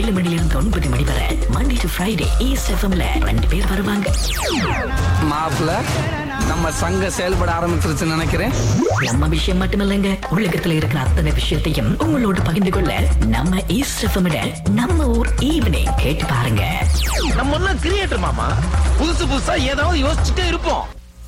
ஏழு மணிலிருந்து ஒன்பது மணி வரை மண்டே டு ஃப்ரைடே ஈஸ்ட் எஃப்எம்ல ரெண்டு பேர் வருவாங்க மாப்பிள்ள நம்ம சங்கம் செயல்பட ஆரம்பிச்சிருச்சுன்னு நினைக்கிறேன் நம்ம விஷயம் மட்டுமில்லைங்க உலகத்துல இருக்கிற அத்தனை விஷயத்தையும் உங்களோட பகிர்ந்து கொள்ள நம்ம ஈஸ்ட் எஃப்எம்ல நம்ம ஊர் ஈவினிங் கேட்டு பாருங்க நம்ம எல்லாம் கிரியேட்டர் மாமா புதுசு புதுசா ஏதாவது யோசிச்சுட்டே இருப்போம்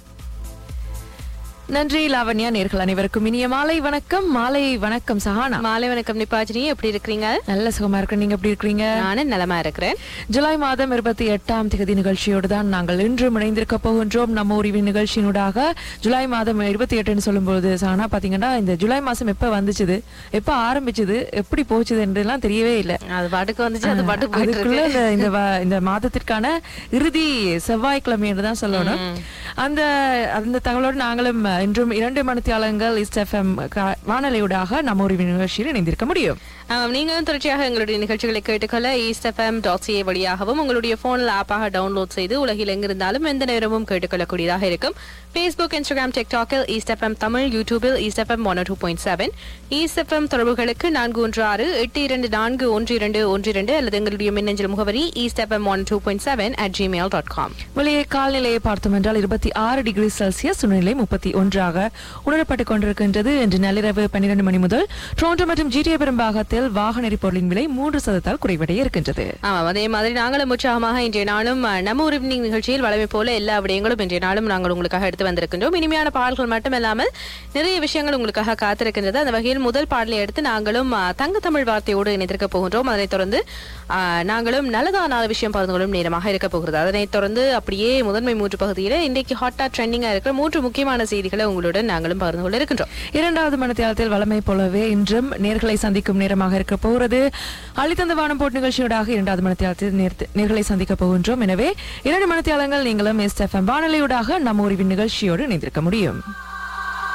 நன்றி லாவண்யா நேர்கள் அனைவருக்கும் இனிய மாலை வணக்கம் மாலை வணக்கம் சஹானா மாலை வணக்கம் நிபாஜினி எப்படி இருக்கிறீங்க நல்ல சுகமா இருக்கேன் நீங்க எப்படி இருக்கிறீங்க நானும் நலமா இருக்கிறேன் ஜூலை மாதம் இருபத்தி எட்டாம் தேதி நிகழ்ச்சியோடு தான் நாங்கள் இன்று இணைந்திருக்க போகின்றோம் நம்ம உரிமை நிகழ்ச்சியினூடாக ஜூலை மாதம் இருபத்தி எட்டுன்னு சொல்லும்போது சானா பாத்தீங்கன்னா இந்த ஜூலை மாசம் எப்ப வந்துச்சுது எப்ப ஆரம்பிச்சது எப்படி போச்சுது என்றெல்லாம் தெரியவே இல்லை அது பாட்டுக்கு வந்துச்சு அது பாட்டுக்கு போயிட்டு அதுக்குள்ள இருக்கு இந்த இந்த வ- இந்த மாதத்திற்கான இறுதி செவ்வாய்க்கிழமை என்று தான் சொல்லணும் அந்த அந்த தகவலோடு நாங்களும் இன்றும் இரண்டு மணித்தியாலங்கள் இஸ்ட் எஃப்எம் வானொலியூடாக நம்ம உரிமை நிகழ்ச்சியில் இணைந்திருக்க முடியும் ஆமாம், நீங்களும் தொடர்ச்சியாக எங்களுடைய நிகழ்ச்சிகளை கேட்டுக்கொள்ள ஈஸ்ட் எஃப்எம் டாட் சிஏ வழியாகவும் உங்களுடைய போனில் ஆப்பாக டவுன்லோட் செய்து உலகில் எங்கிருந்தாலும் எந்த நேரமும் கேட்டுக்கொள்ளக்கூடியதாக இருக்கும் ஃபேஸ்புக் இன்ஸ்டாகிராம் டிக்டாக்கில் ஈஸ்ட் எஃப்எம் தமிழ் யூடியூபில் East FM one two point seven East FM தொடர்புகளுக்கு நான்கு ஒன்று ஆறு எட்டு இரண்டு நான்கு ஒன்று இரண்டு ஒன்று இரண்டு அல்லது எங்களுடைய மின்னஞ்சல் முகவரி East FM one two point seven at Gmail dot com வெளியே கால்நிலையை பார்த்தோம் என்றால் இருபத்தி ஆறு டிகிரி செல்சியஸ் சூழ்நிலை முப்பத்தி ஒன்றாக உணரப்பட்டுக் கொண்டிருக்கின்றது இன்று நள்ளிரவு பன்னிரண்டு மணி முதல் டொரண்டோ மற்றும் ஜிடிஏ பெரும்பாகத்தில் வாகன எரிபொருளின் விலை மூன்று சதத்தால் குறைவடைய இருக்கின்றது ஆமாம் அதே மாதிரி நாங்களும் உற்சாகமாக இன்றைய நாளும் அஹ், நம்ம ஒரு evening நிகழ்ச்சியில் வளமை போல எல்லா விடயங்களும் இன்றைய நாளும் நாங்கள் உங்களுக்காக எடுத்து வந்திருக்கின்றோம் இனிமையான பாடல்கள் மட்டுமல்லாமல் நிறைய விஷயங்கள் உங்களுக்காக காத்திருக்கின்றது அந்த வகையில் முதல் பாடலை எடுத்து நாங்களும் அஹ், தங்க தமிழ் வார்த்தையோடு இணைந்திருக்க போகின்றோம் அதனைத் தொடர்ந்து அஹ், நாங்களும் நல்லதா நாலு விஷயம் பகிர்ந்து கொள்ளும் நேரமாக இருக்க போகிறது அதனைத் தொடர்ந்து அப்படியே முதன்மை மூன்று பகுதியில் இன்றைக்கு ஹாட்டா ட்ரெண்டிங்கா இருக்கிற மூன்று முக்கியமான செய்திகளை உங்களுடன் நாங்களும் பகிர்ந்து கொள்ள இருக்கின்றோம் இரண்டாவது மணித்தியாலத்தில் வளமை போலவே இன்றும் நேர்களை சந்திக்கும் நேரமாக இருக்க போகிறது அளித்தந்த வானம் போட் நிகழ்ச்சியோடாக இரண்டாவது மணித்தியாலத்தில் நேர்த்து- நேர்களை சந்திக்க போகின்றோம் எனவே இரண்டு மணித்தியாலங்கள் நீங்களும் எஸ் எஃப் எம் வானொலியூடாக நம்ம உரிவின் நிகழ்ச்சியோடு இணைந்திருக்க முடியும்